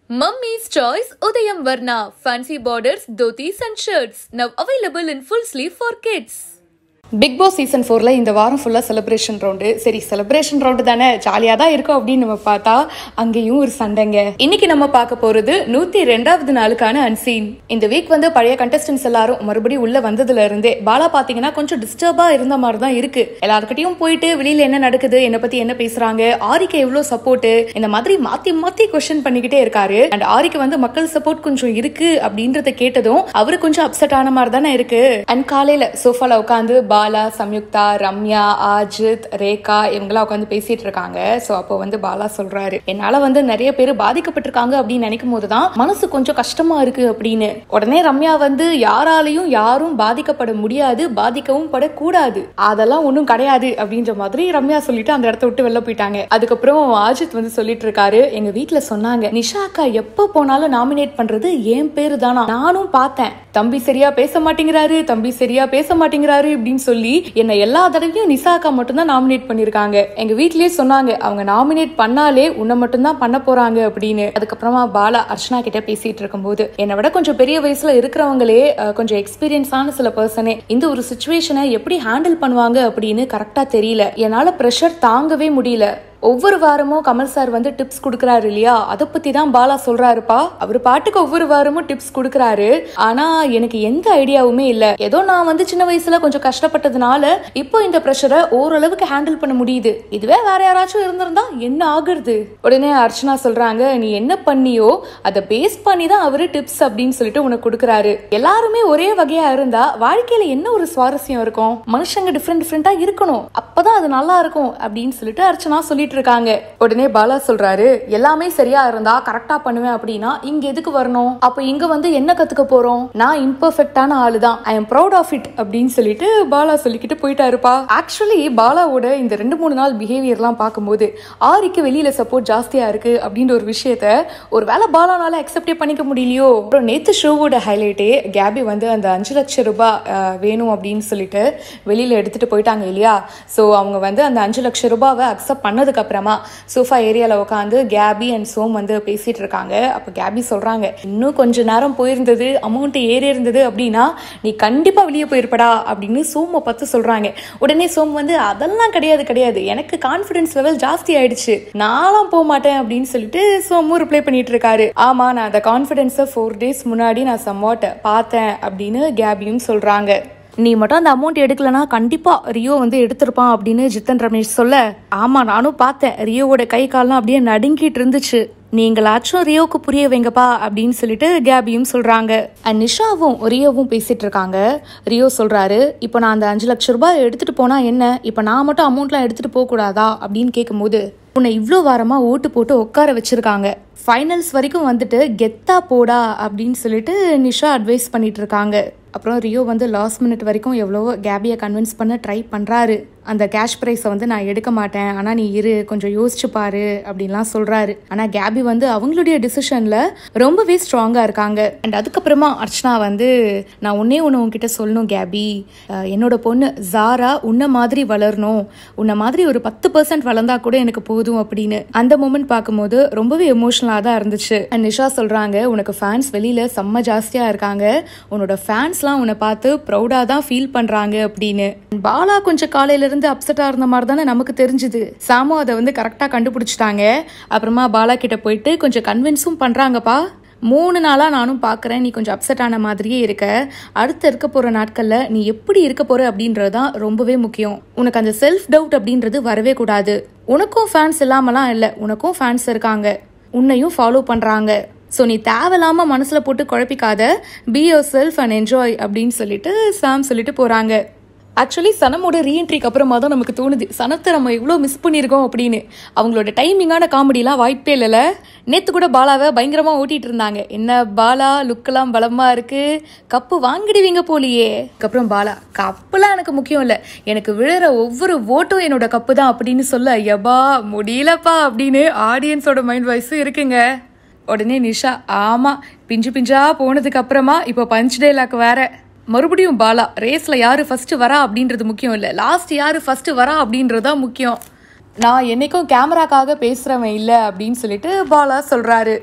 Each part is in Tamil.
Mummy's Choice Udayam Varna Fancy Borders, Dhotis and Shirts now available in full sleeve for kids. Bigg Boss season ஃபோரில் இந்த வாரம் ஃபுல்லாக செலிப்ரேஷன் ரவுண்டு சரி செலிப்ரேஷன் ரவுண்டு தானே ஜாலியாக தான் இருக்கும் அப்படின்னு நம்ம பார்த்தா அங்கேயும் ஒரு சண்டைங்க இன்னைக்கு நம்ம பார்க்க போகிறது நூற்றி ரெண்டாவது நாளுக்கான அன்சீன் இந்த வீக் வந்து பழைய கண்டஸ்டன்ஸ் எல்லாரும் மறுபடியும் உள்ள வந்ததுல இருந்தே பாலா பார்த்தீங்கன்னா கொஞ்சம் டிஸ்டர்பாக இருந்த மாதிரி தான் இருக்கு எல்லாருக்கிட்டையும் போயிட்டு வெளியில் என்ன நடக்குது என்னை பற்றி என்ன பேசுறாங்க ஆரிக்கு எவ்வளோ சப்போர்ட் இந்த மாதிரி மாற்றி மாற்றி கொஸ்டின் பண்ணிக்கிட்டே இருக்காரு அண்ட் ஆரிக்கு வந்து மக்கள் சப்போர்ட் கொஞ்சம் இருக்கு அப்படின்றத கேட்டதும் அவரு கொஞ்சம் அப்செட் ஆன மாதிரி தானே இருக்கு அண்ட் காலையில சோஃபால உட்காந்து பாலா சம்யுக்தா ரம்யா ஆஜித் ரேகா இவங்கெல்லாம் உட்காந்து பேசிட்டு இருக்காங்க சோ அப்போ வந்து பாலா சொல்றாரு என்னால வந்து நிறைய பேர் பாதிக்கப்பட்டிருக்காங்க அப்படின்னு நினைக்கும் போதுதான் மனசு கொஞ்சம் கஷ்டமா இருக்கு அப்படின்னு உடனே ரம்யா வந்து யாராலையும் யாரும் பாதிக்கப்பட முடியாது பாதிக்கவும் படக்கூடாது அதெல்லாம் ஒண்ணும் கிடையாது அப்படின்ற மாதிரி ரம்யா சொல்லிட்டு அந்த இடத்த விட்டு வெளில போயிட்டாங்க அதுக்கப்புறம் ஆஜித் வந்து சொல்லிட்டு இருக்காரு எங்க வீட்ல சொன்னாங்க நிஷா அக்கா எப்ப போனாலும் நாமினேட் பண்றது என் பேரு தானா நானும் பார்த்தேன் தம்பி சரியா பேச மாட்டேங்கிறாரு தம்பி சரியா பேச மாட்டேங்கிறாரு அப்படின்னு சொல்லி என்ன எல்லா தடவையும் நிஷா அக்கா மட்டும்தான் நாமினேட் பண்ணிருக்காங்க எங்க வீட்லயே சொன்னாங்க அவங்க நாமினேட் பண்ணாலே உன்னை மட்டும்தான் பண்ண போறாங்க அப்படின்னு அதுக்கப்புறமா பாலா அர்ச்சனா கிட்ட பேசிட்டு இருக்கும்போது என்னை விட கொஞ்சம் பெரிய வயசுல இருக்கிறவங்களே அஹ், கொஞ்சம் எக்ஸ்பீரியன்ஸான சில பர்சனே இந்த ஒரு சுச்சுவேஷனை எப்படி ஹேண்டில் பண்ணுவாங்க அப்படின்னு கரெக்டா தெரியல என்னால ப்ரெஷர் தாங்கவே முடியல ஒவ்வொரு வாரமும் கமல் சார் வந்து டிப்ஸ் கொடுக்கறாரு இல்லையா அதை பத்தி தான் பாலா சொல்றாருப்பா அவர் பாட்டுக்கு ஒவ்வொரு வாரமும் டிப்ஸ் கொடுக்கறாரு ஆனா எனக்கு எந்த ஐடியாவுமே இல்ல ஏதோ நான் வந்து சின்ன வயசுல கொஞ்சம் கஷ்டப்பட்டதுனால இப்போ இந்த ப்ரெஷரை ஓரளவுக்கு ஹேண்டில் பண்ண முடியுது இதுவே வேற யாராச்சும் இருந்திருந்தா என்ன ஆகுறது உடனே அர்ச்சனா சொல்றாங்க நீ என்ன பண்ணியோ அதை பேஸ் பண்ணி தான் அவரு டிப்ஸ் அப்படின்னு சொல்லிட்டு உனக்கு கொடுக்கறாரு எல்லாருமே ஒரே வகையா இருந்தா வாழ்க்கையில என்ன ஒரு சுவாரஸ்யம் இருக்கும் மனுஷங்க டிஃப்ரெண்ட் டிஃப்ரெண்டா இருக்கணும் அப்பதான் அது நல்லா இருக்கும் அப்படின்னு சொல்லிட்டு அர்ச்சனா சொல்லிட்டு இருக்காங்க உடனே பாலா சொல்றாரு எல்லாமே சரியா இருந்தா கரெக்டா பண்ணுவேன் அப்படின்னா இங்க எதுக்கு வரணும் அப்ப இங்க வந்து என்ன கத்துக்க போறோம் நான் இம்பர்ஃபெக்டான ஆளு தான் I am proud of it அப்படின்னு சொல்லிட்டு பாலா சொல்லிக்கிட்டு போயிட்டாருப்பா ஆக்சுவலி பாலாவோட இந்த ரெண்டு மூணு நாள் பிஹேவியர்லாம் பார்க்கும்போது ஆரிக்கு வெளியில சப்போர்ட் ஜாஸ்தியா இருக்கு அப்படின்ற ஒரு விஷயத்த ஒரு வேளை பாலானால அக்செப்டே பண்ணிக்க முடியலையோ அப்புறம் நேத்து ஷோவோட ஹைலைட்டே கேபி வந்து அந்த அஞ்சு லட்சம் ரூபாய் அஹ், வேணும் அப்படின்னு சொல்லிட்டு வெளியில எடுத்துட்டு போயிட்டாங்க இல்லையா ஸோ அவங்க வந்து அந்த அஞ்சு லட்சம் ரூபாவை அக்செப்ட் பண்ணதுக்கு அப்புறமா சோஃபா ஏரியால உட்காந்து கேபி அண்ட் சோம் வந்து பேசிட்டு இருக்காங்க அப்ப கேபி சொல்றாங்க இன்னும் கொஞ்ச நேரம் போயிருந்தது அமௌண்ட் ஏறி இருந்தது அப்படின்னா நீ கண்டிப்பா வெளியே போயிருப்படா அப்படின்னு சோமை பார்த்து சொல்றாங்க உடனே சோம் வந்து அதெல்லாம் கிடையாது கிடையாது எனக்கு கான்ஃபிடன்ஸ் லெவல் ஜாஸ்தி ஆயிடுச்சு நான்லாம் போக மாட்டேன் அப்படின்னு சொல்லிட்டு சோமும் ரிப்ளை பண்ணிட்டு இருக்காரு ஆமா நான் அந்த கான்ஃபிடென்ஸை ஃபோர் டேஸ் முன்னாடி நான் சம்வாட் பார்த்தேன் அப்படின்னு கேபியும் சொல்றாங்க நீ மட்டும் அந்த அமௌண்ட் எடுக்கலனா கண்டிப்பா ரியோ வந்து எடுத்திருப்பான் அப்படின்னு ஜித்தன் ரமேஷ் சொல்ல ஆமா நானும் பார்த்தேன் ரியோவோட கை கால்லாம் அப்படியே நடுங்கிட்டு இருந்துச்சு நீங்களாச்சும் ரியோவுக்கு புரிய வைங்கப்பா அப்படின்னு சொல்லிட்டு கேபியும் சொல்றாங்க அண்ட் நிஷாவும் ரியோவும் பேசிட்டு இருக்காங்க ரியோ சொல்றாரு இப்போ நான் அந்த அஞ்சு லட்சம் ரூபாய் எடுத்துட்டு போனா என்ன இப்போ நான் மட்டும் அமௌண்ட்லாம் எடுத்துட்டு போக கூடாதா அப்படின்னு கேட்கும்போது உன்னை இவ்வளோ வாரமா ஓட்டு போட்டு உட்கார வச்சிருக்காங்க ஃபைனல்ஸ் வரைக்கும் வந்துட்டு கெத்தா போடா அப்படின்னு சொல்லிட்டு நிஷா அட்வைஸ் பண்ணிட்டு இருக்காங்க அப்புறம் ரியோ வந்து லாஸ்ட் மினிட் வரைக்கும் எவ்வளவோ கேபியை கன்வின்ஸ் பண்ண ட்ரை பண்ணுறாரு அந்த கேஷ் ப்ரைஸை வந்து நான் எடுக்க மாட்டேன் ஆனால் நீ இரு கொஞ்சம் யோசிச்சு பாரு அப்படின்லாம் சொல்கிறாரு ஆனால் கேபி வந்து அவங்களுடைய டிசிஷனில் ரொம்பவே ஸ்ட்ராங்காக இருக்காங்க அண்ட் அதுக்கப்புறமா அர்ச்சனா வந்து நான் ஒன்னே ஒன்று உன்கிட்ட சொல்லணும் கேபி அஹ், என்னோட பொண்ணு ஜாரா உன்ன மாதிரி வளரணும் உன்ன மாதிரி ஒரு பத்து பர்சன்ட் வளர்ந்தா கூட எனக்கு போதும் அப்படின்னு அந்த மூமெண்ட் பார்க்கும்போது ரொம்பவே எமோஷனலாக தான் இருந்துச்சு அண்ட் நிஷா சொல்கிறாங்க உனக்கு ஃபேன்ஸ் வெளியில் செம்ம ஜாஸ்தியாக இருக்காங்க உன்னோட ஃபேன்ஸ்லாம் உன்னை பார்த்து ப்ரௌடாக தான் ஃபீல் பண்ணுறாங்க அப்படின்னு பாலா கொஞ்சம் காலையில இருந்து அப்செட்டாக இருந்த மாதிரி தானே நமக்கு தெரிஞ்சுது சாமு அதை வந்து கரெக்டாக கண்டுபிடிச்சிட்டாங்க அப்புறமா பாலா கிட்ட போயிட்டு கொஞ்சம் கன்வின்ஸும் பண்ணுறாங்கப்பா மூணு நாளாக நானும் பார்க்குறேன் நீ கொஞ்சம் அப்செட் ஆன மாதிரியே இருக்க அடுத்து இருக்க போகிற நாட்களில் நீ எப்படி இருக்க போகிற அப்படின்றது தான் ரொம்பவே முக்கியம் உனக்கு அந்த செல்ஃப் டவுட் அப்படின்றது வரவே கூடாது உனக்கும் ஃபேன்ஸ் இல்லாமலாம் இல்லை உனக்கும் ஃபேன்ஸ் இருக்காங்க உன்னையும் ஃபாலோ பண்ணுறாங்க ஸோ நீ தேவையில்லாம மனசில் போட்டு குழப்பிக்காத be yourself and enjoy அப்படின்னு சொல்லிட்டு சாம் சொல்லிட்டு போகிறாங்க ஆக்சுவலி சனமோட ரீஎன்ட்ரிக்கு அப்புறமா தான் நமக்கு தோணுது சனத்தை நம்ம எவ்வளோ மிஸ் பண்ணியிருக்கோம் அப்படின்னு அவங்களோட டைமிங்கான காமெடிலாம் வாய்ப்பே இல்லைல்ல நேற்று கூட பாலாவை பயங்கரமாக ஓட்டிட்டு இருந்தாங்க என்ன பாலா லுக்கெல்லாம் பலமாக இருக்கு கப்பு வாங்கிடுவீங்க போலியே அதுக்கப்புறம் பாலா கப்புலாம் எனக்கு முக்கியம் இல்லை எனக்கு விழுற ஒவ்வொரு ஓட்டும் என்னோட கப்பு தான் அப்படின்னு சொல்ல யபா முடியலப்பா அப்படின்னு ஆடியன்ஸோட மைண்ட் வாய்ஸும் இருக்குங்க உடனே நிஷா ஆமா பிஞ்சு பிஞ்சா போனதுக்கு அப்புறமா இப்போ பஞ்ச் டேலாக் வேற மறுபடியும் பாலா ரேஸ்ல யாரு ஃபர்ஸ்ட் வரா அப்படின்றது முக்கியம் இல்ல லாஸ்ட் யாரு ஃபர்ஸ்ட் வரா அப்படின்றது தான் முக்கியம் நான் என்னைக்கும் கேமராக்காக பேசுறவன் இல்ல அப்படின்னு சொல்லிட்டு பாலா சொல்றாரு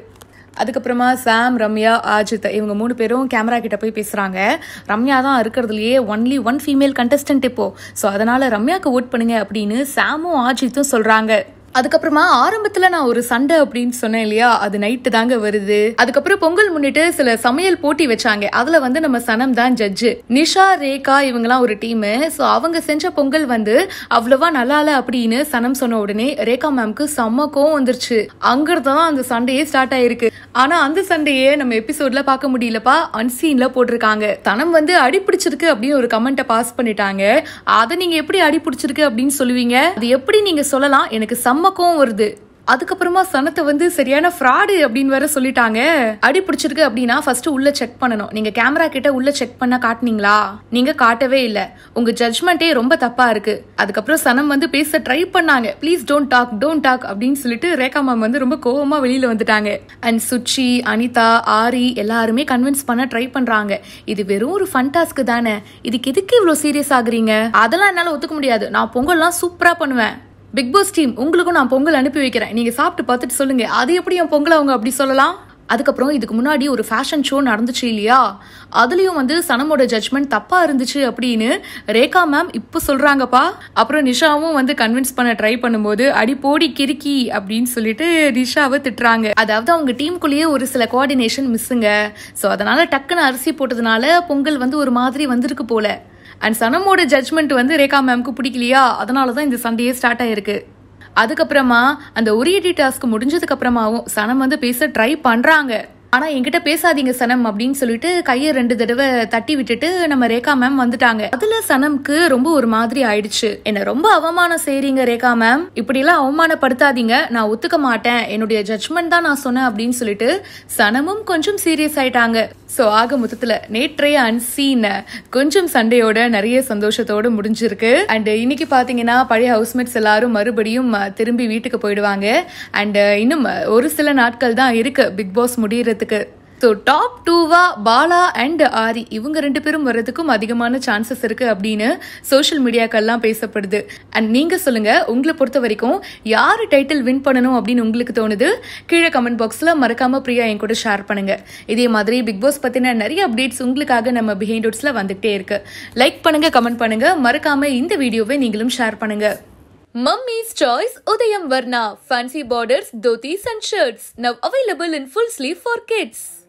அதுக்கப்புறமா சாம் ரம்யா ஆஜித் இவங்க மூணு பேரும் கேமரா கிட்ட போய் பேசுறாங்க ரம்யா தான் இருக்கிறதுலயே ஒன்லி ஒன் ஃபீமேல் கண்டஸ்டன்ட் இப்போ ஸோ அதனால ரம்யாக்கு ஓட் பண்ணுங்க அப்படின்னு சாமும் ஆஜித்தும் சொல்றாங்க அதுக்கப்புறமா ஆரம்பத்துல நான் ஒரு சண்டை அப்படின்னு சொன்னேன் இல்லையா அது நைட்டு தாங்க வருது அதுக்கப்புறம் பொங்கல் முன்னிட்டு சில சமையல் போட்டி வச்சாங்க அதுல வந்து நம்ம சனம் தான் ஜட்ஜு நிஷா ரேகா இவங்கலாம் ஒரு டீம் சோ அவங்க செஞ்ச பொங்கல் வந்து அவ்வளவா நல்லா இல்ல அப்படின்னு சனம் சொன்ன உடனே ரேகா மேம்க்கு செம்ம கோவம் வந்துருச்சு அங்கிருந்து தான் அந்த சண்டையே ஸ்டார்ட் ஆயிருக்கு ஆனா அந்த சண்டையே நம்ம எபிசோட்ல பார்க்க முடியலப்பா அன்சீன்ல போட்டிருக்காங்க தனம் வந்து அடி பிடிச்சிருக்கு அப்படின்னு ஒரு கமெண்ட்டை பாஸ் பண்ணிட்டாங்க அதை நீங்க எப்படி அடி பிடிச்சிருக்கு அப்படின்னு சொல்லுவீங்க அது எப்படி நீங்க சொல்லலாம் எனக்கு செம்ம கோவம் வருது அதுக்கப்புறமா சனத்தை வந்து சரியான ஃப்ராடு அப்படின்னு வேற சொல்லிட்டாங்க அடி பிடிச்சிருக்கு அப்படின்னா ஃபர்ஸ்ட் உள்ள செக் பண்ணணும் நீங்க கேமரா கிட்ட உள்ள செக் பண்ண காட்டுனீங்களா நீங்க காட்டவே இல்ல உங்க ஜட்மெண்ட்டே ரொம்ப தப்பா இருக்கு அதுக்கப்புறம் சனம் வந்து பேச ட்ரை பண்ணாங்க please don't talk don't talk அப்படின்னு சொல்லிட்டு ரேகா மேம் வந்து ரொம்ப கோவமா வெளியில வந்துட்டாங்க அண்ட் சுச்சி அனிதா ஆரி எல்லாருமே கன்வின்ஸ் பண்ண ட்ரை பண்றாங்க இது வெறும் ஒரு ஃபன் டாஸ்க் தானே இதுக்கு எதுக்கு இவ்வளவு சீரியஸ் ஆகுறீங்க அதெல்லாம் என்னால ஒத்துக்க முடியாது நான் பொங்கல்லாம் சூப்பரா பண்ணுவேன் பிக் பாஸ் டீம் உங்களுக்கும் நான் பொங்கல் அனுப்பி வைக்கிறேன் நீங்க சாப்பிட்டு பார்த்துட்டு சொல்லுங்க அது எப்படி என் பொங்கல் அவங்க அப்படி சொல்லலாம் அதுக்கப்புறம் இதுக்கு முன்னாடி ஒரு ஃபேஷன் ஷோ நடந்துச்சு இல்லையா அதுலயும் வந்து சனமோட ஜட்மெண்ட் தப்பா இருந்துச்சு அப்படின்னு ரேகா மேம் இப்போ சொல்றாங்கப்பா அப்புறம் நிஷாவும் வந்து கன்வின்ஸ் பண்ண ட்ரை பண்ணும்போது அடி போடி கிறுக்கி அப்படின்னு சொல்லிட்டு நிஷாவை திட்டுறாங்க அதாவது அவங்க டீமுக்குள்ளேயே ஒரு சில கோஆர்டினேஷன் மிஸ்ஸுங்க ஸோ அதனால டக்குன்னு அரிசி போட்டதுனால பொங்கல் வந்து ஒரு மாதிரி வந்திருக்கு போல அண்ட் சனமோட ஜட்மெண்ட் வந்து ரேகா மேம்க்கு பிடிக்கலையா அதனால தான் இந்த சண்டையே ஸ்டார்ட் ஆயிருக்கு அதுக்கப்புறமா அந்த உரியடி டாஸ்க் முடிஞ்சதுக்கு அப்புறமாவும் சனம் வந்து பேச ட்ரை பண்றாங்க ஆனா என்கிட்ட பேசாதீங்க சனம் அப்படின்னு சொல்லிட்டு கையை ரெண்டு தடவை தட்டி விட்டுட்டு நம்ம ரேகா மேம் வந்துட்டாங்க அதுல சனம்க்கு ரொம்ப ஒரு மாதிரி ஆயிடுச்சு என்ன ரொம்ப அவமானம் செய்றீங்க ரேகா மேம் இப்படி எல்லாம் அவமானப்படுத்தாதீங்க நான் ஒத்துக்க மாட்டேன் என்னுடைய ஜட்மெண்ட் தான் நான் சொன்னேன் அப்படின்னு சொல்லிட்டு சனமும் கொஞ்சம் சீரியஸ் ஆயிட்டாங்க ஸோ ஆக மொத்தத்தில் நேற்றைய அன்சீன் கொஞ்சம் சண்டையோட நிறைய சந்தோஷத்தோட முடிஞ்சிருக்கு அண்ட் இன்னைக்கு பார்த்தீங்கன்னா பழைய ஹவுஸ்மேட்ஸ் எல்லாரும் மறுபடியும் அஹ், திரும்பி வீட்டுக்கு போயிடுவாங்க அண்ட் இன்னும் ஒரு சில நாட்கள் தான் இருக்கு பிக் பாஸ் முடியறதுக்கு ஸோ டாப் டூவா பாலா அண்ட் ஆரி இவங்க ரெண்டு பேரும் வர்றதுக்கும் அதிகமான சான்சஸ் இருக்கு அப்படின்னு சோஷியல் மீடியாக்கள்லாம் பேசப்படுது அண்ட் நீங்க சொல்லுங்க உங்களை பொறுத்த வரைக்கும் யார் டைட்டில் வின் பண்ணணும் அப்படின்னு உங்களுக்கு தோணுது கீழே கமெண்ட் பாக்ஸ்ல மறக்காம பிரியா என் கூட ஷேர் பண்ணுங்க இதே மாதிரி பிக் பாஸ் பத்தின நிறைய அப்டேட்ஸ் உங்களுக்காக நம்ம பிஹைண்ட் டோட்ஸ்ல வந்துகிட்டே இருக்கு லைக் பண்ணுங்க கமெண்ட் பண்ணுங்க மறக்காம இந்த வீடியோவை நீங்களும் ஷேர் பண்ணுங்க Mummy's Choice Udayam Varna Fancy Borders, Dhotis and Shirts now available in full sleeve for kids.